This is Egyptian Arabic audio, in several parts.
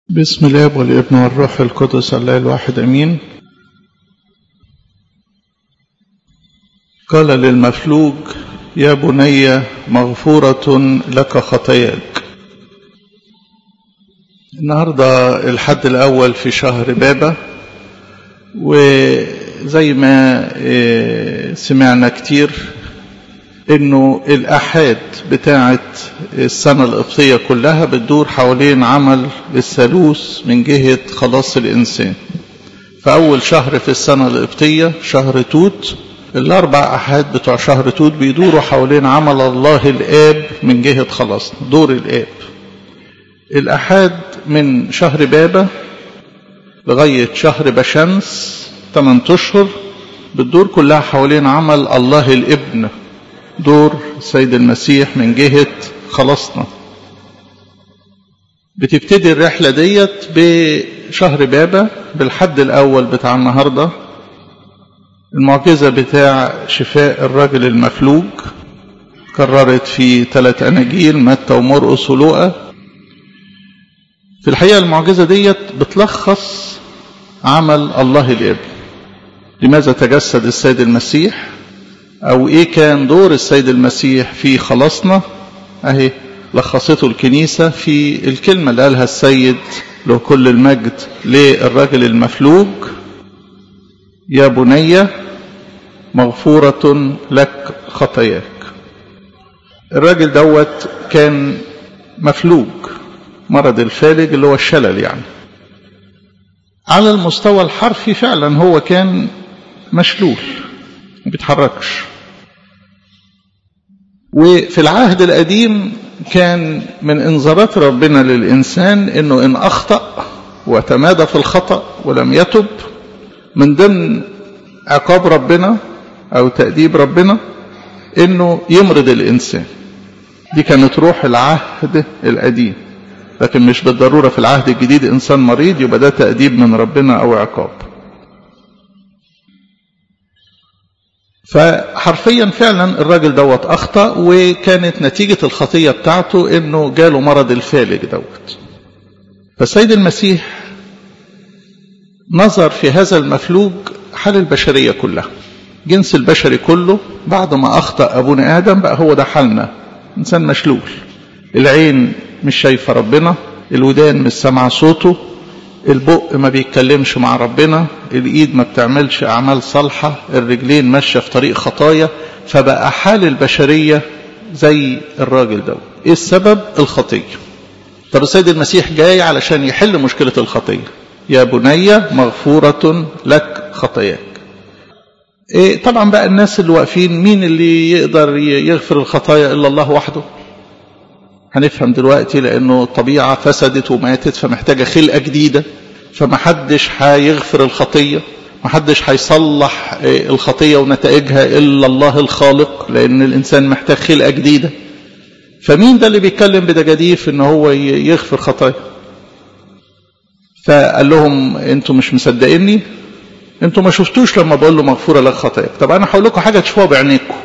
بسم الاب والابن والروح القدس الله الواحد امين قال للمفلوج يا بني مغفورة لك خطاياك النهاردة الحد الأول في شهر بابا وزي ما سمعنا كتير انه الاحاد بتاعه السنه القبطيه كلها بتدور حوالين عمل الثالوث من جهه خلاص الانسان فاول شهر في السنه القبطيه شهر توت الاربع احاد بتوع شهر توت بيدوروا حوالين عمل الله الاب من جهه خلاصنا دور الاب الاحاد من شهر بابا لغايه شهر بشمس 8 اشهر بتدور كلها حوالين عمل الله الابن دور السيد المسيح من جهة خلاصنا بتبتدي الرحلة ديت بشهر بابا بالحد الأول بتاع النهاردة المعجزة بتاع شفاء الرجل المفلوج كررت في ثلاث أناجيل متى ومرقس ولوقا في الحقيقة المعجزة ديت بتلخص عمل الله الابن لماذا تجسد السيد المسيح او ايه كان دور السيد المسيح في خلاصنا اهي لخصته الكنيسة في الكلمة اللي قالها السيد له كل المجد للرجل المفلوج يا بني مغفورة لك خطاياك الراجل دوت كان مفلوج مرض الفالج اللي هو الشلل يعني على المستوى الحرفي فعلا هو كان مشلول ما بيتحركش وفي العهد القديم كان من انذارات ربنا للإنسان أنه إن أخطأ وتمادى في الخطأ ولم يتب من ضمن عقاب ربنا أو تأديب ربنا أنه يمرض الإنسان دي كانت روح العهد القديم لكن مش بالضرورة في العهد الجديد إنسان مريض يبقى ده تأديب من ربنا أو عقاب فحرفيا فعلا الراجل دوت اخطا وكانت نتيجه الخطيه بتاعته انه جاله مرض الفالج دوت فالسيد المسيح نظر في هذا المفلوج حال البشريه كلها جنس البشري كله بعد ما اخطا ابونا ادم بقى هو ده حالنا انسان مشلول العين مش شايفه ربنا الودان مش سامعه صوته البق ما بيتكلمش مع ربنا الايد ما بتعملش اعمال صالحة الرجلين ماشية في طريق خطايا فبقى حال البشرية زي الراجل ده ايه السبب الخطية طب السيد المسيح جاي علشان يحل مشكلة الخطية يا بني مغفورة لك خطاياك إيه طبعا بقى الناس اللي واقفين مين اللي يقدر يغفر الخطايا الا الله وحده هنفهم دلوقتي لانه الطبيعه فسدت وماتت فمحتاجه خلقه جديده فمحدش هيغفر الخطيه محدش هيصلح الخطيه ونتائجها الا الله الخالق لان الانسان محتاج خلقه جديده فمين ده اللي بيتكلم بدجاديف ان هو يغفر خطايا فقال لهم انتوا مش مصدقيني انتوا ما شفتوش لما بقول له مغفوره لك خطاياك طب انا هقول لكم حاجه تشوفوها بعينيكم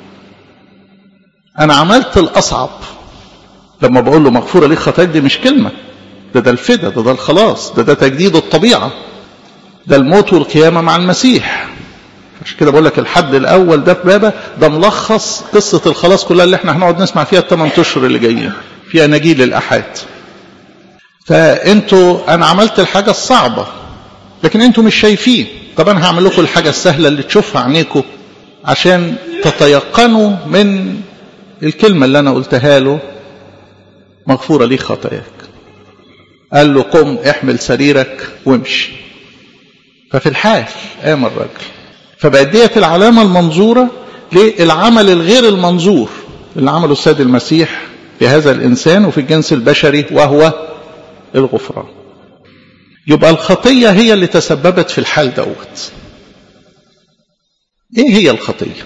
انا عملت الاصعب لما بقول له مغفورة ليك خطاياك دي مش كلمة ده ده الفدا ده ده الخلاص ده ده تجديد الطبيعة ده الموت والقيامة مع المسيح عشان كده بقول لك الحد الأول ده في بابا ده ملخص قصة الخلاص كلها اللي احنا هنقعد نسمع فيها الثمان أشهر اللي جايين في أناجيل الأحاد فأنتوا أنا عملت الحاجة الصعبة لكن أنتوا مش شايفين طب أنا هعمل لكم الحاجة السهلة اللي تشوفها عينيكم عشان تتيقنوا من الكلمة اللي أنا قلتها له مغفورة ليك خطاياك قال له قم احمل سريرك وامشي ففي الحال قام الرجل فبقت ديت العلامة المنظورة للعمل الغير المنظور اللي عمله السيد المسيح في هذا الإنسان وفي الجنس البشري وهو الغفران يبقى الخطية هي اللي تسببت في الحال دوت ايه هي الخطيه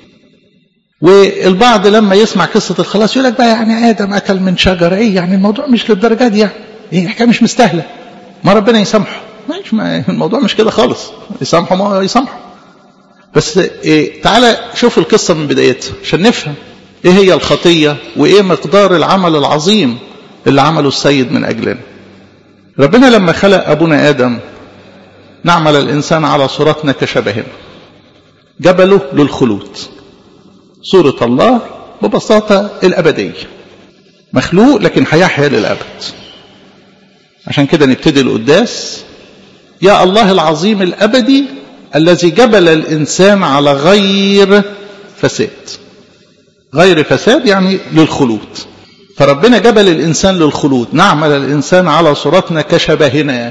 والبعض لما يسمع قصة الخلاص يقول لك بقى يعني آدم أكل من شجرة إيه يعني الموضوع مش للدرجة دي يعني إيه حكاية مش مستاهلة ما ربنا يسامحه مش ما الموضوع مش كده خالص يسامحه ما يسامحه بس إيه تعالى شوف القصة من بدايتها عشان نفهم إيه هي الخطية وإيه مقدار العمل العظيم اللي عمله السيد من أجلنا ربنا لما خلق أبونا آدم نعمل الإنسان على صورتنا كشبهنا جبله للخلود صورة الله ببساطة الأبدية مخلوق لكن هيحيا للأبد عشان كده نبتدي القداس يا الله العظيم الأبدي الذي جبل الإنسان على غير فساد غير فساد يعني للخلود فربنا جبل الإنسان للخلود نعمل الإنسان على صورتنا كشبهنا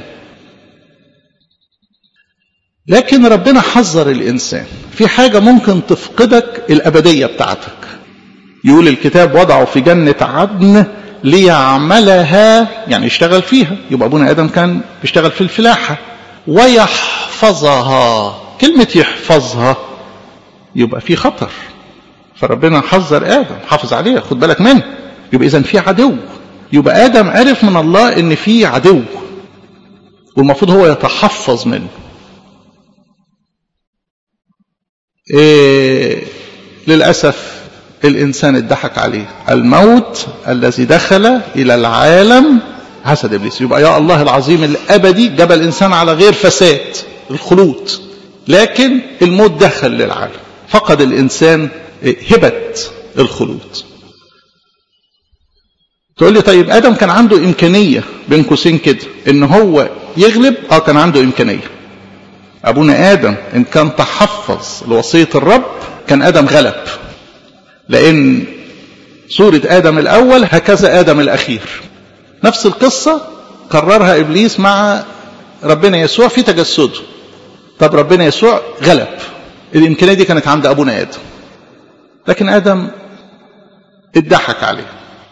لكن ربنا حذر الإنسان في حاجة ممكن تفقدك الأبدية بتاعتك يقول الكتاب وضعوا في جنة عدن ليعملها يعني يشتغل فيها يبقى أبونا آدم كان بيشتغل في الفلاحة ويحفظها كلمة يحفظها يبقى في خطر فربنا حذر آدم حافظ عليها خد بالك منه يبقى إذا في عدو يبقى آدم عرف من الله إن في عدو والمفروض هو يتحفظ منه إيه للأسف الإنسان اتضحك عليه الموت الذي دخل إلى العالم حسد إبليس يبقى يا الله العظيم الأبدي جبل الإنسان على غير فساد الخلود لكن الموت دخل للعالم فقد الإنسان هبة الخلود تقول لي طيب آدم كان عنده إمكانية بين قوسين كده إن هو يغلب أه كان عنده إمكانية أبونا آدم إن كان تحفظ لوصية الرب كان آدم غلب لأن سورة آدم الأول هكذا آدم الأخير نفس القصة كررها إبليس مع ربنا يسوع في تجسده طب ربنا يسوع غلب الإمكانية دي كانت عند أبونا آدم لكن آدم اتضحك عليه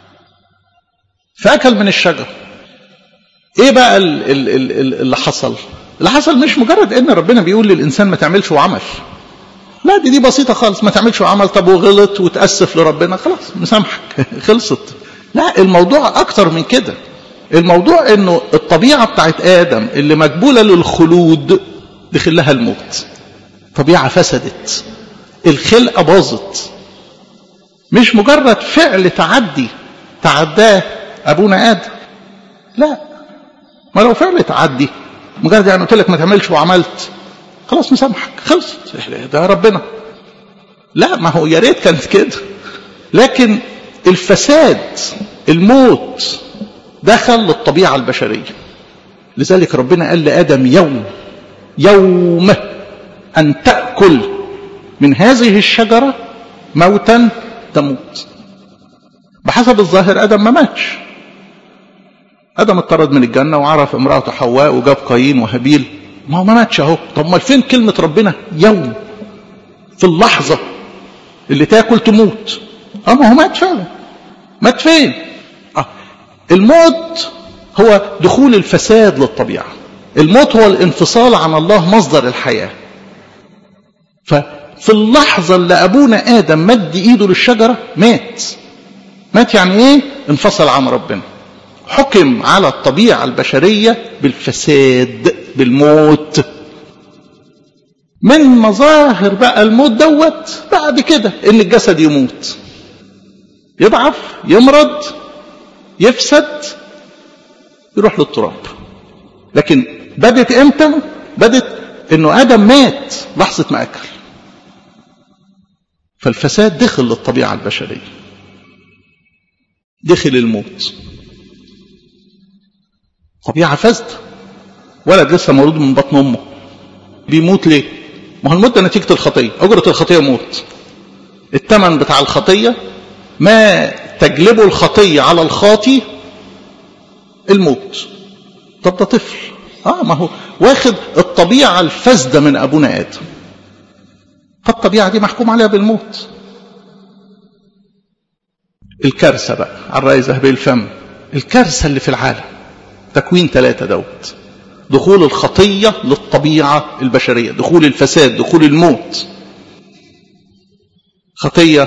فأكل من الشجر ايه بقى اللي حصل اللي حصل مش مجرد ان ربنا بيقول للانسان ما تعملش وعمل لا دي دي بسيطة خالص ما تعملش وعمل طب وغلط وتأسف لربنا خلاص مسامحك خلصت لا الموضوع أكتر من كده الموضوع انه الطبيعة بتاعت آدم اللي مجبولة للخلود دخل لها الموت طبيعة فسدت الخلقة باظت مش مجرد فعل تعدي تعداه أبونا آدم لا ما لو فعل تعدي مجرد يعني قلت لك ما تعملش وعملت خلاص مسامحك خلصت ده ربنا لا ما هو يا ريت كانت كده لكن الفساد الموت دخل للطبيعة البشرية لذلك ربنا قال لآدم يوم يوم أن تأكل من هذه الشجرة موتا تموت بحسب الظاهر آدم ما ماتش آدم اطرد من الجنة وعرف امرأته حواء وجاب قايين وهابيل ما هو ما ماتش اهو طب ما فين كلمة ربنا يوم في اللحظة اللي تاكل تموت اه ما هو مات فعلا مات فين آه. الموت هو دخول الفساد للطبيعة الموت هو الانفصال عن الله مصدر الحياة ففي اللحظة اللي أبونا آدم مد إيده للشجرة مات مات يعني إيه انفصل عن ربنا حكم على الطبيعة البشرية بالفساد بالموت من مظاهر بقى الموت دوت بعد كده ان الجسد يموت يضعف يمرض يفسد يروح للتراب لكن بدت امتى بدت انه ادم مات لحظه ما اكل فالفساد دخل للطبيعه البشريه دخل الموت طبيعه فاسده ولد لسه مولود من بطن امه بيموت ليه ما هو الموت ده نتيجه الخطيه اجره الخطيه موت الثمن بتاع الخطيه ما تجلبه الخطيه على الخاطي الموت طب ده طفل اه ما هو واخد الطبيعه الفاسده من ابونا ادم فالطبيعه دي محكوم عليها بالموت الكارثه بقى على الرأي ذهبي الفم الكارثه اللي في العالم تكوين ثلاثة دوت دخول الخطية للطبيعة البشرية دخول الفساد دخول الموت خطية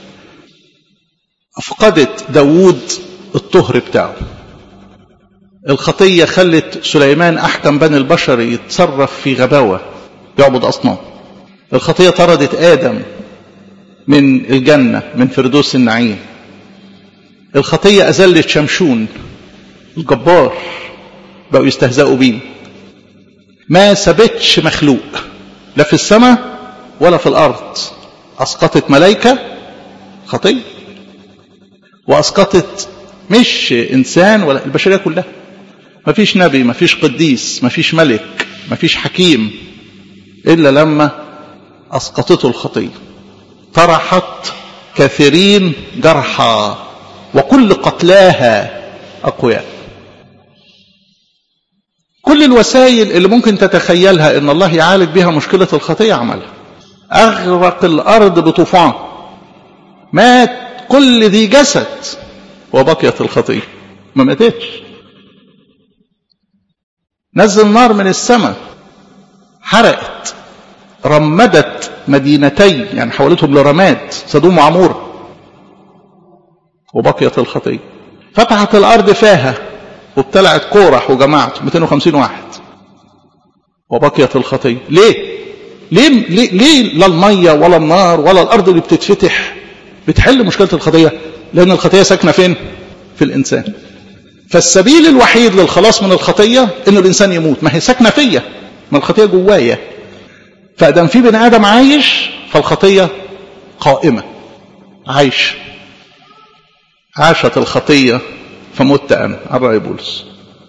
أفقدت داوود الطهر بتاعه الخطية خلت سليمان أحكم بني البشر يتصرف في غباوة يعبد أصنام الخطية طردت آدم من الجنة من فردوس النعيم الخطية أزلت شمشون الجبار بقوا يستهزئوا بيه ما ثبتش مخلوق لا في السماء ولا في الارض اسقطت ملائكه خطيه واسقطت مش انسان ولا البشريه كلها مفيش نبي مفيش قديس مفيش ملك مفيش حكيم الا لما اسقطته الخطيه طرحت كثيرين جرحى وكل قتلاها اقوياء كل الوسائل اللي ممكن تتخيلها ان الله يعالج بها مشكله الخطيه عملها اغرق الارض بطوفان مات كل ذي جسد وبقيت الخطيه ما ماتتش نزل نار من السماء حرقت رمدت مدينتين يعني حولتهم لرماد سدوم وعمورة وبقيت الخطية فتحت الأرض فاها وابتلعت كورح وجماعته 250 واحد وبقيت الخطية ليه؟ ليه ليه, ليه لا المية ولا النار ولا الأرض اللي بتتفتح بتحل مشكلة الخطية لأن الخطية ساكنة فين؟ في الإنسان فالسبيل الوحيد للخلاص من الخطية إنه الإنسان يموت ما هي ساكنة فيا ما الخطية جوايا فأدام في بني آدم عايش فالخطية قائمة عايش عاشت الخطية فمت أنا عن رأي بولس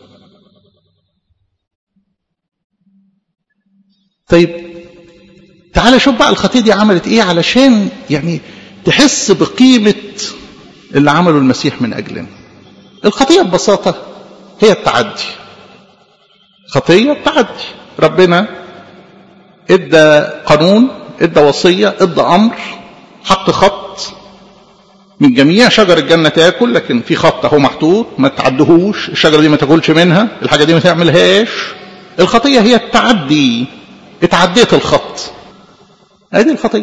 طيب تعال شوف بقى الخطية دي عملت ايه علشان يعني تحس بقيمة اللي عمله المسيح من أجلنا الخطية ببساطة هي التعدي خطية التعدي ربنا ادى قانون ادى وصية ادى أمر حط خط من جميع شجر الجنة تاكل لكن في خط اهو محطوط ما تعدهوش الشجرة دي ما تاكلش منها الحاجة دي ما تعملهاش الخطية هي التعدي اتعديت الخط ادي الخطية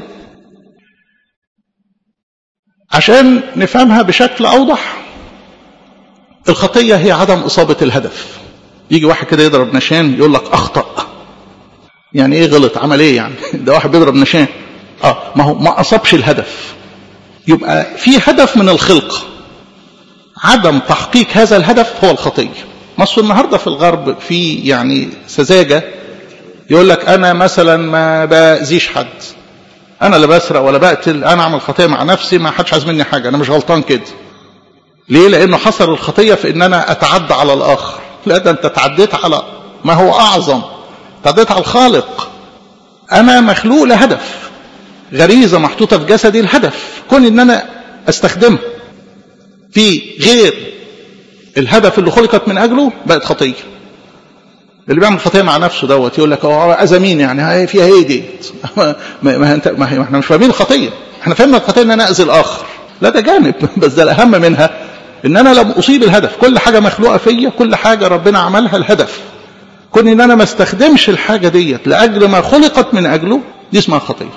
عشان نفهمها بشكل أوضح الخطية هي عدم إصابة الهدف يجي واحد كده يضرب نشان يقول لك أخطأ يعني إيه غلط عمل إيه يعني ده واحد بيضرب نشان آه ما هو ما أصابش الهدف يبقى في هدف من الخلق عدم تحقيق هذا الهدف هو الخطية مصر النهاردة في الغرب في يعني سذاجة يقول لك أنا مثلا ما بأذيش حد أنا لا بسرق ولا بقتل أنا أعمل خطية مع نفسي ما حدش عايز مني حاجة أنا مش غلطان كده ليه لأنه حصل الخطية في إن أنا أتعدى على الآخر لا ده أنت تعديت على ما هو أعظم تعديت على الخالق أنا مخلوق لهدف غريزة محطوطة في جسدي الهدف كون إن أنا أستخدمها في غير الهدف اللي خلقت من أجله بقت خطية اللي بيعمل خطيه مع نفسه دوت يقول لك هو اذى مين يعني فيها ايه ديت ما, ما, انت ما احنا مش فاهمين الخطيه احنا فهمنا الخطيه ان انا اذي الاخر لا ده جانب بس ده الاهم منها ان انا لم اصيب الهدف كل حاجه مخلوقه فيا كل حاجه ربنا عملها الهدف كون ان انا ما استخدمش الحاجه ديت لاجل ما خلقت من اجله دي اسمها خطيه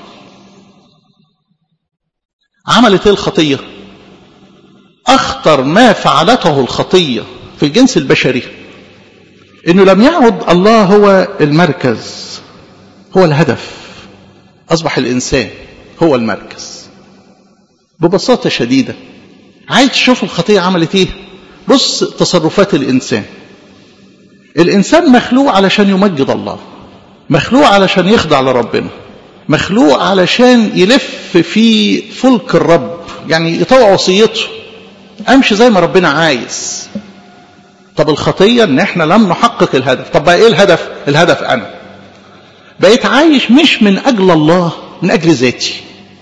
عملت ايه الخطيه اخطر ما فعلته الخطيه في الجنس البشري انه لم يعد الله هو المركز هو الهدف اصبح الانسان هو المركز ببساطه شديده عايز تشوف الخطيه عملت ايه بص تصرفات الانسان الانسان مخلوق علشان يمجد الله مخلوق علشان يخضع لربنا مخلوق علشان يلف في فلك الرب يعني يطوع وصيته امشي زي ما ربنا عايز طب الخطية ان احنا لم نحقق الهدف طب بقى ايه الهدف الهدف انا بقيت عايش مش من اجل الله من اجل ذاتي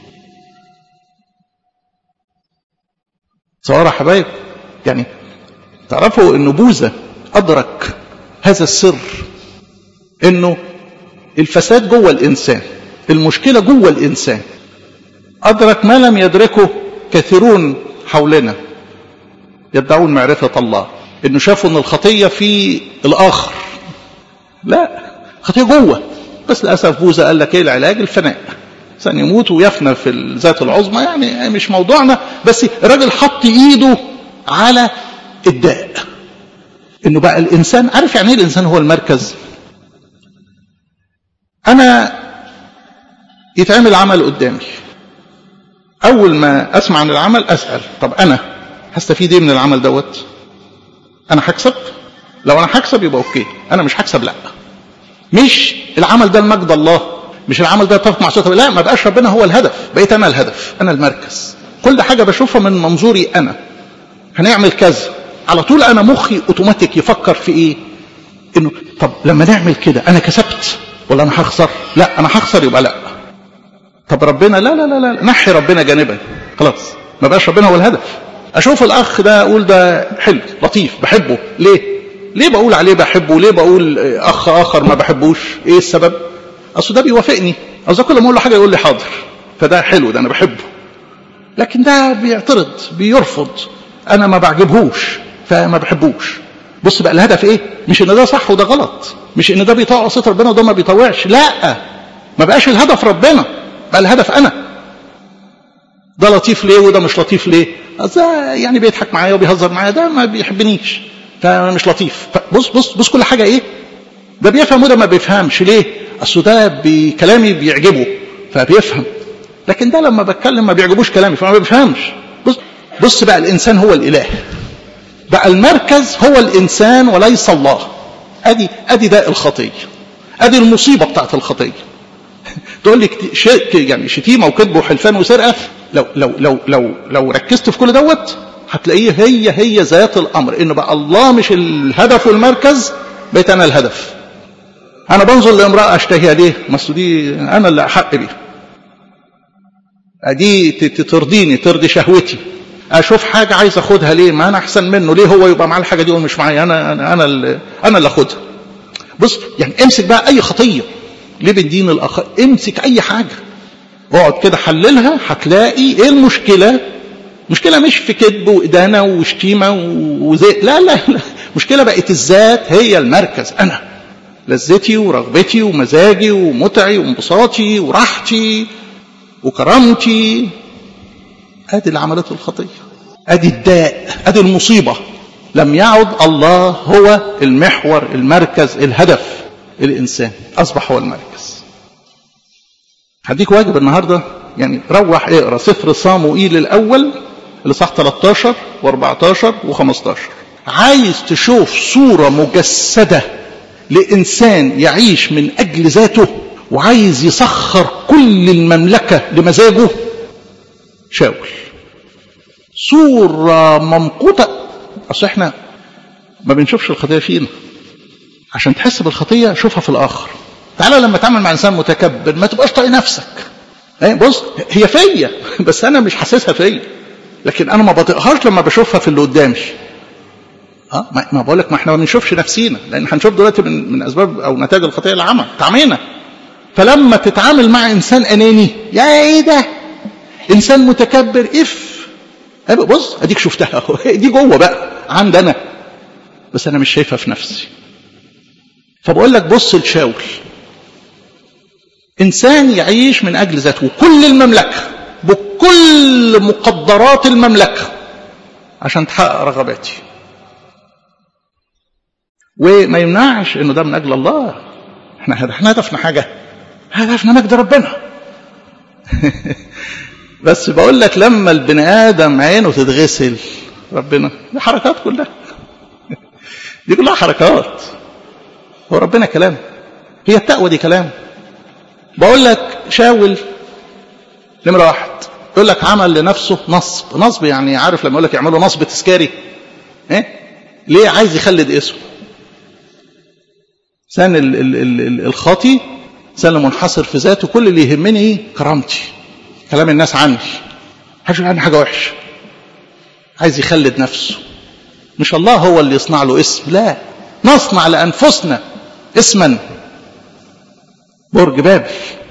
صورة حبايب يعني تعرفوا ان بوذا ادرك هذا السر انه الفساد جوه الانسان المشكلة جوه الانسان ادرك ما لم يدركه كثيرون حولنا يدعون معرفة الله انه شافوا ان الخطية في الاخر لا خطية جوه بس للأسف بوذا قال لك ايه العلاج الفناء الانسان يموت ويفنى في الذات العظمى يعني مش موضوعنا بس الراجل حط ايده على الداء انه بقى الانسان عارف يعني ايه الانسان هو المركز انا يتعمل عمل قدامي اول ما اسمع عن العمل اسال طب انا هستفيد ايه من العمل دوت انا هكسب لو انا هكسب يبقى اوكي انا مش هكسب لا مش العمل ده لمجد الله مش العمل ده يتفق مع صوت لا ما بقاش ربنا هو الهدف بقيت انا الهدف انا المركز كل حاجه بشوفها من منظوري انا هنعمل كذا على طول انا مخي اوتوماتيك يفكر في ايه انه طب لما نعمل كده انا كسبت ولا انا هخسر لا انا هخسر يبقى لا طب ربنا لا لا لا لا نحي ربنا جانبا خلاص ما بقاش ربنا هو الهدف اشوف الاخ ده اقول ده حلو لطيف بحبه ليه ليه بقول عليه بحبه ليه بقول اخ اخر ما بحبوش ايه السبب اصل ده بيوافقني اصل كل ما اقول له حاجه يقول لي حاضر فده حلو ده انا بحبه لكن ده بيعترض بيرفض انا ما بعجبهوش فما بحبوش بص بقى الهدف ايه مش ان ده صح وده غلط مش ان ده بيطوع وصيه ربنا وده ما بيطوعش لا ما بقاش الهدف ربنا بقى الهدف انا ده لطيف ليه وده مش لطيف ليه ده يعني بيضحك معايا وبيهزر معايا ده ما بيحبنيش فمش لطيف بص بص بص كل حاجه ايه ده بيفهم وده ما بيفهمش ليه اصل ده بكلامي بيعجبه فبيفهم لكن ده لما بتكلم ما بيعجبوش كلامي فما بيفهمش بص بص بقى الانسان هو الاله بقى المركز هو الانسان وليس الله ادي ادي ده الخطيه ادي المصيبه بتاعت الخطيه تقول لي يعني شتيمه وكذب وحلفان وسرقه لو لو لو لو لو ركزت في كل دوت هتلاقيه هي هي ذات الامر ان بقى الله مش الهدف والمركز بقيت انا الهدف انا بنظر لامراه اشتهيها ليه ما دي انا اللي احق بيها دي ترضيني ترضي شهوتي اشوف حاجه عايز اخدها ليه ما انا احسن منه ليه هو يبقى معاه الحاجه دي ومش معايا انا انا انا اللي انا اللي اخدها بص يعني امسك بقى اي خطيه ليه بندين الاخر امسك اي حاجه اقعد كده حللها هتلاقي ايه المشكله مشكلة مش في كذب وإدانة وشتيمة وزي لا لا لا مشكلة بقت الذات هي المركز أنا لذتي ورغبتي ومزاجي ومتعي وانبساطي وراحتي وكرامتي ادي اللي عملته الخطيه ادي الداء ادي المصيبه لم يعد الله هو المحور المركز الهدف الانسان اصبح هو المركز هديك واجب النهارده يعني روح اقرا سفر صاموئيل الاول الاصحاح 13 و14 و15 عايز تشوف صوره مجسده لانسان يعيش من اجل ذاته وعايز يسخر كل المملكه لمزاجه شاول صورة ممقوتة أصل إحنا ما بنشوفش الخطية فينا عشان تحس بالخطية شوفها في الآخر تعالى لما تعمل مع إنسان متكبر ما تبقاش طايق نفسك بص هي فيا بس أنا مش حاسسها فيا لكن أنا ما بطيقهاش لما بشوفها في اللي قدامي اه ما بقول لك ما احنا ما بنشوفش نفسينا لان هنشوف دلوقتي من, من اسباب او نتائج الخطيه العمى تعمينا فلما تتعامل مع انسان اناني يا ايه ده انسان متكبر اف بص اديك شفتها دي جوه بقى عندي انا بس انا مش شايفها في نفسي فبقول لك بص لشاول انسان يعيش من اجل ذاته وكل المملكه بكل مقدرات المملكه عشان تحقق رغباتي وما يمنعش انه ده من اجل الله احنا احنا هدفنا حاجه هدفنا مجد ربنا بس بقول لك لما البني ادم عينه تتغسل ربنا دي حركات كلها دي كلها حركات هو ربنا كلام هي التقوى دي كلام بقول لك شاول نمرة واحد يقول لك عمل لنفسه نصب نصب يعني عارف لما يقول لك يعملوا نصب تذكاري ايه ليه عايز يخلد اسمه سان ال ال ال الخاطي سان منحصر في ذاته كل اللي يهمني ايه كرامتي كلام الناس عني حاجه عني حاجه وحشه عايز يخلد نفسه مش الله هو اللي يصنع له اسم لا نصنع لانفسنا اسما برج بابل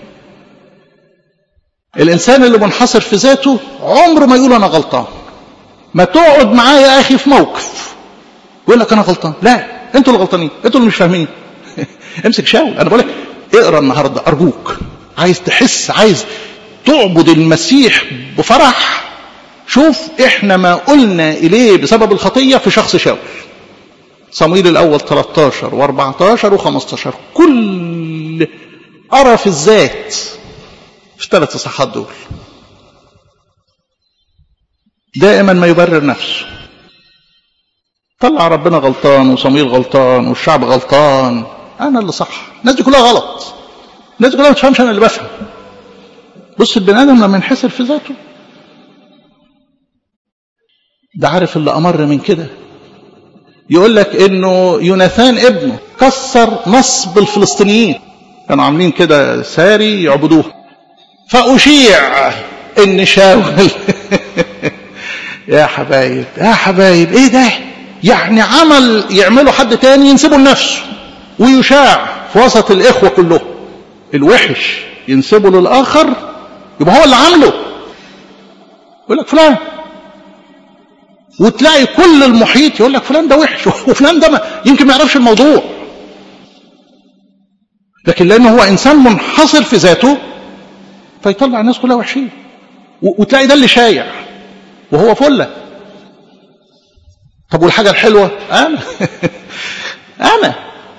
الانسان اللي منحصر في ذاته عمره ما يقول انا غلطان ما تقعد معاه يا اخي في موقف يقول لك انا غلطان لا انتوا اللي غلطانين انتوا اللي مش فاهمين امسك شاول انا بقول لك اقرا النهارده ارجوك عايز تحس عايز تعبد المسيح بفرح شوف احنا ما قلنا اليه بسبب الخطيه في شخص شاول صمويل الاول 13 و14 و15 كل قرف الذات في الثلاث اصحاحات دول دائما ما يبرر نفسه طلع ربنا غلطان وصميل غلطان والشعب غلطان انا اللي صح الناس دي كلها غلط الناس دي كلها ما تفهمش انا اللي بفهم بص البني ادم لما ينحسر في ذاته ده عارف اللي امر من كده يقول لك انه يوناثان ابنه كسر نصب الفلسطينيين كانوا عاملين كده ساري يعبدوه فاشيع ان شاول يا حبايب يا حبايب ايه ده يعني عمل يعمله حد تاني ينسبه لنفسه ويشاع في وسط الاخوه كلهم الوحش ينسبه للاخر يبقى هو اللي عامله يقول لك فلان وتلاقي كل المحيط يقول لك فلان ده وحش وفلان ده ما يمكن ما يعرفش الموضوع لكن لانه هو انسان منحصر في ذاته فيطلع الناس كلها وحشين وتلاقي ده اللي شايع وهو فله طب والحاجه الحلوه انا انا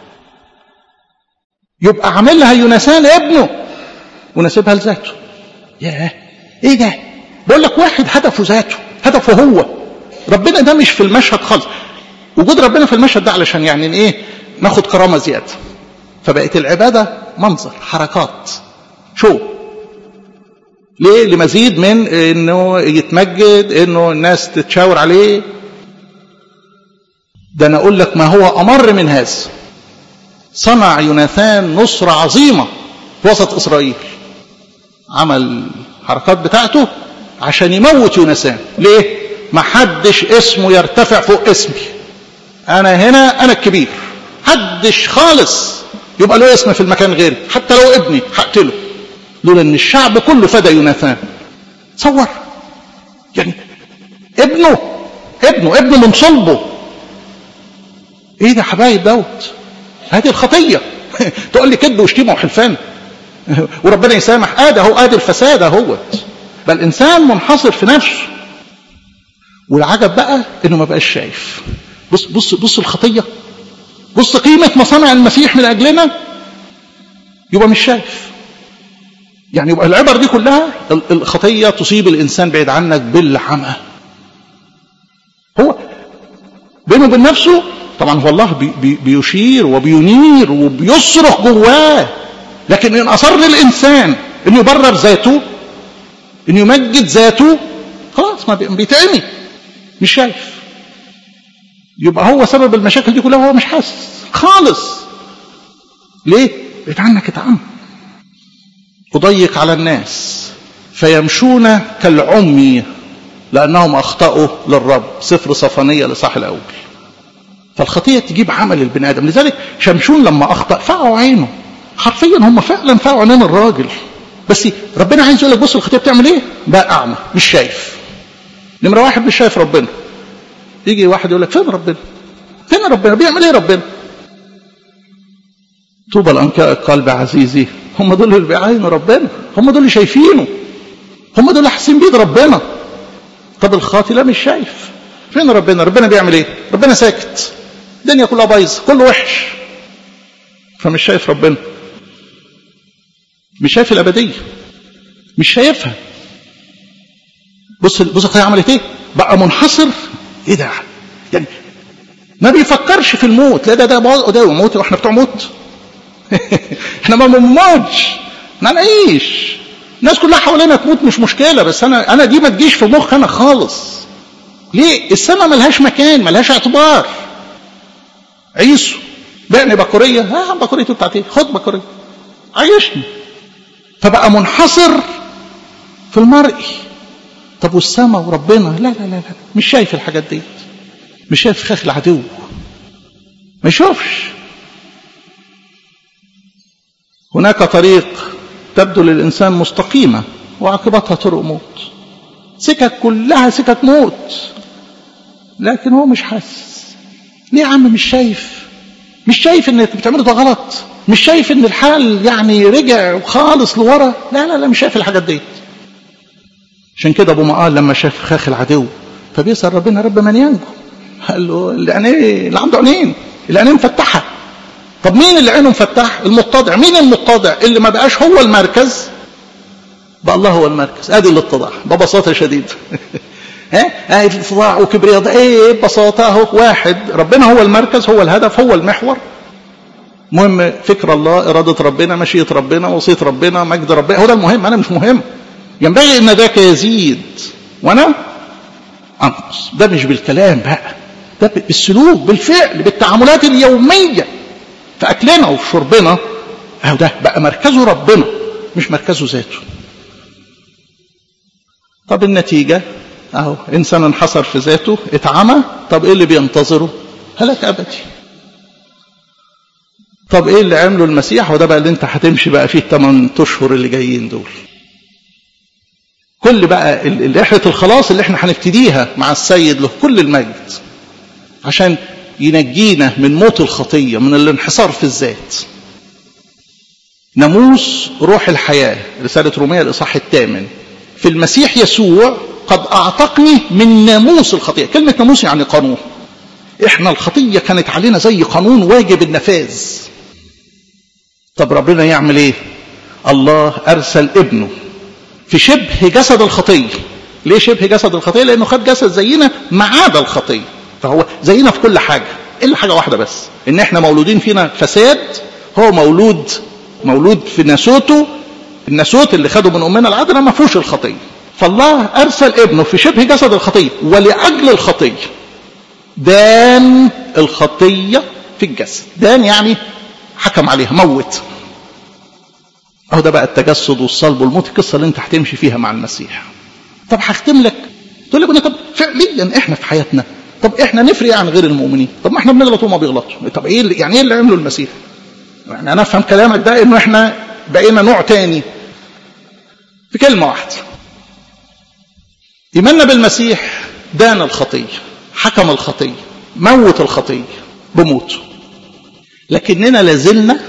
يبقى عاملها يونسان ابنه ونسيبها لذاته ياه ايه ده بقول لك واحد هدفه ذاته هدفه هو ربنا ده مش في المشهد خالص وجود ربنا في المشهد ده علشان يعني ايه ناخد كرامه زياده فبقت العباده منظر حركات شو ليه لمزيد من انه يتمجد انه الناس تتشاور عليه ده انا اقول لك ما هو امر من هذا صنع يوناثان نصرة عظيمة في وسط اسرائيل عمل الحركات بتاعته عشان يموت يوناثان ليه ما حدش اسمه يرتفع فوق اسمي انا هنا انا الكبير حدش خالص يبقى له اسم في المكان غيري حتى لو ابني هقتله دول ان الشعب كله فدى يوناثان تصور يعني ابنه ابنه ابنه من صلبه ايه ده حبايب دوت هذه الخطيه تقول لي كذب وشتيمه وحلفان وربنا يسامح ادي اهو ادي الفساد اهوت بل انسان منحصر في نفسه والعجب بقى انه ما بقاش شايف بص بص بص الخطيه بص قيمه مصانع المسيح من اجلنا يبقى مش شايف يعني يبقى العبر دي كلها الخطيه تصيب الانسان بعيد عنك بالعمى هو بينه وبين نفسه طبعا هو الله بي بي بيشير وبينير وبيصرخ جواه لكن ان اصر الانسان انه يبرر ذاته انه يمجد ذاته خلاص ما بيتعمي مش شايف يبقى هو سبب المشاكل دي كلها وهو مش حاسس خالص ليه بعيد عنك اتعمى أضيق على الناس فيمشون كالعمي لأنهم أخطأوا للرب سفر صفانية لصح الأول فالخطية تجيب عمل البني آدم لذلك شمشون لما أخطأ فقعوا عينه حرفيا هم فعلا فقعوا عينين الراجل بس ربنا عايز يقول لك بص الخطية بتعمل ايه بقى أعمى مش شايف نمرة واحد مش شايف ربنا يجي واحد يقول لك فين ربنا فين ربنا بيعمل ايه ربنا طوبى الأنكاء قلب عزيزي هم دول اللي بيعاينوا ربنا هم دول اللي شايفينه هم دول اللي حاسين بيد ربنا طب الخاطي لا مش شايف فين ربنا ربنا بيعمل ايه ربنا ساكت الدنيا كلها بايظه كله وحش فمش شايف ربنا مش شايف الابديه مش شايفها بص بص الخطيه عملت ايه بقى منحصر ايه ده يعني ما بيفكرش في الموت لا ده ده ده موت واحنا بتوع موت احنا ما بنموتش احنا نعيش الناس كلها حوالينا تموت مش مشكله بس انا انا دي ما تجيش في مخ انا خالص ليه السماء ملهاش مكان ملهاش اعتبار عيسو بعني بكوريه ها بكوريته بتاعت ايه خد بكوريه عيشني فبقى منحصر في المرئي طب والسماء وربنا لا لا لا لا مش شايف الحاجات دي مش شايف فخاخ العدو ما يشوفش هناك طريق تبدو للإنسان مستقيمة وعاقبتها طرق موت سكك كلها سكك موت لكن هو مش حاسس ليه يا عم مش شايف مش شايف ان بتعمله ده غلط مش شايف ان الحال يعني رجع خالص لورا لا لا لا مش شايف الحاجات دي عشان كده ابو مقال لما شاف خاخ العدو فبيسأل ربنا رب من ينجو قال له اللي عينيه اللي عنده عينين اللي عينيه مفتحه طب مين اللي عينه مفتح المتضع مين المتضع اللي ما بقاش هو المركز بقى الله هو المركز ادي الاتضاع ببساطه شديده ها ها اتضاع وكبرياء ده ايه ببساطه اهو واحد ربنا هو المركز هو الهدف هو المحور مهم فكر الله اراده ربنا مشيئه ربنا وصيه ربنا مجد ربنا هو ده المهم انا مش مهم ينبغي ان ذاك يزيد وانا انقص ده مش بالكلام بقى ده بالسلوك بالفعل بالتعاملات اليوميه في اكلنا وفي شربنا اهو ده بقى مركزه ربنا مش مركزه ذاته طب النتيجه اهو انسان انحصر في ذاته اتعمى طب ايه اللي بينتظره هلاك ابدي طب ايه اللي عمله المسيح وده بقى اللي انت هتمشي بقى فيه الثمان اشهر اللي جايين دول كل بقى رحله الخلاص اللي احنا هنبتديها مع السيد له كل المجد عشان ينجينا من موت الخطيه من الانحصار في الذات ناموس روح الحياه رساله روميا الاصحاح الثامن في المسيح يسوع قد اعتقني من ناموس الخطيه كلمه ناموس يعني قانون احنا الخطيه كانت علينا زي قانون واجب النفاذ طب ربنا يعمل ايه الله ارسل ابنه في شبه جسد الخطيه ليه شبه جسد الخطيه لانه خد جسد زينا ما عدا الخطيه فهو زينا في كل حاجه الا حاجه واحده بس ان احنا مولودين فينا فساد هو مولود مولود في ناسوته الناسوت اللي خده من امنا العذراء ما فيهوش الخطيه فالله ارسل ابنه في شبه جسد الخطيه ولاجل الخطيه دان الخطيه في الجسد دان يعني حكم عليها موت اهو ده بقى التجسد والصلب والموت القصه اللي انت هتمشي فيها مع المسيح طب هختم لك تقول لي طب فعليا احنا في حياتنا طب احنا نفرق عن غير المؤمنين طب ما احنا بنغلط وما بيغلطوا طب ايه اللي يعني ايه اللي عمله المسيح يعني انا افهم كلامك ده انه احنا بقينا نوع تاني في كلمه واحده ايماننا بالمسيح دان الخطيه حكم الخطيه موت الخطيه بموته لكننا لازلنا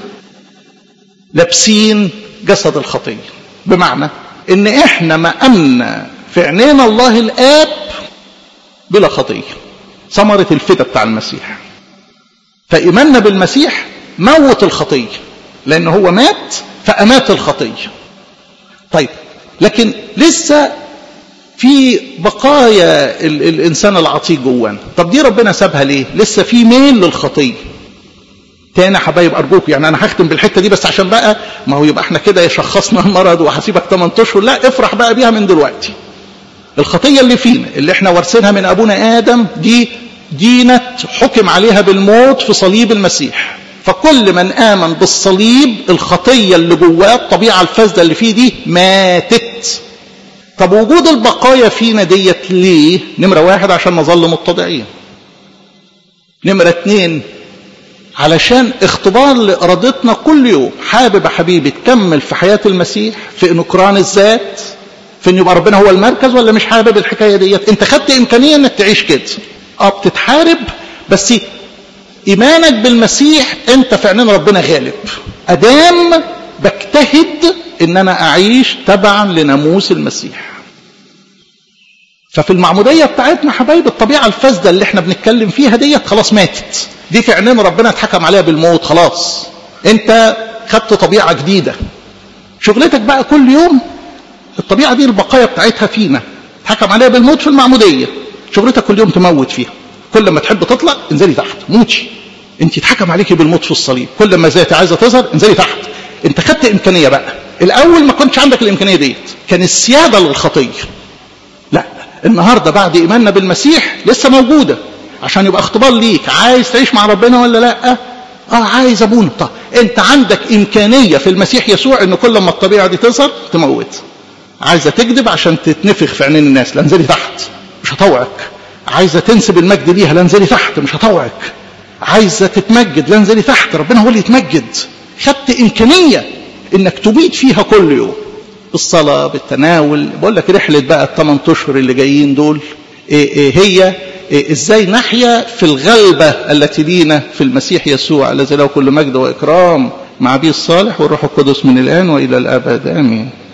لابسين جسد الخطيه بمعنى ان احنا مأمنا في عينينا الله الاب بلا خطيه ثمرة الفدا بتاع المسيح فإيماننا بالمسيح موت الخطية لأن هو مات فأمات الخطية طيب لكن لسه في بقايا ال الإنسان العتيق جوانا طب دي ربنا سابها ليه لسه في ميل للخطية تاني حبايب أرجوك يعني أنا هختم بالحتة دي بس عشان بقى ما هو يبقى احنا كده شخصنا المرض وهسيبك 8 أشهر لا افرح بقى بيها من دلوقتي الخطية اللي فينا اللي احنا وارثينها من أبونا آدم دي دينة حكم عليها بالموت في صليب المسيح فكل من آمن بالصليب الخطية اللي جواه الطبيعة الفاسدة اللي فيه دي ماتت طب وجود البقايا فينا ديت ليه نمرة واحد عشان نظل متضعين نمرة اتنين علشان اختبار لإرادتنا كل يوم حابب يا حبيبي تكمل في حياة المسيح في نكران الذات في ان يبقى ربنا هو المركز ولا مش حابب الحكايه ديت انت خدت امكانيه انك تعيش كده اه بتتحارب بس ايمانك بالمسيح انت في عينين ربنا غالب ادام بجتهد ان انا اعيش تبعا لناموس المسيح ففي المعموديه بتاعتنا حبايب الطبيعه الفاسده اللي احنا بنتكلم فيها ديت خلاص ماتت دي في عينين ربنا اتحكم عليها بالموت خلاص انت خدت طبيعه جديده شغلتك بقى كل يوم الطبيعه دي البقايا بتاعتها فينا اتحكم عليها بالموت في المعموديه شغلتك كل يوم تموت فيها كل ما تحب تطلع انزلي تحت موتي انت اتحكم عليكي بالموت في الصليب كل ما ذاتي عايزه تظهر انزلي تحت انت خدت امكانيه بقى الاول ما كنتش عندك الامكانيه ديت كان السياده للخطيه لا النهارده بعد ايماننا بالمسيح لسه موجوده عشان يبقى اختبار ليك عايز تعيش مع ربنا ولا لا اه عايز ابونا طب انت عندك امكانيه في المسيح يسوع ان كل ما الطبيعه دي تظهر تموت عايزه تكذب عشان تتنفخ في عينين الناس لا انزلي تحت مش هطوعك عايزه تنسب المجد ليها لا انزلي تحت مش هطوعك عايزه تتمجد لا انزلي تحت ربنا هو اللي يتمجد خدت امكانيه انك تبيد فيها كل يوم بالصلاه بالتناول بقول لك رحله بقى الثمان اشهر اللي جايين دول إيه إيه هي إيه ازاي نحيا في الغلبه التي لينا في المسيح يسوع الذي له كل مجد واكرام مع ابيه الصالح والروح القدس من الان والى الابد امين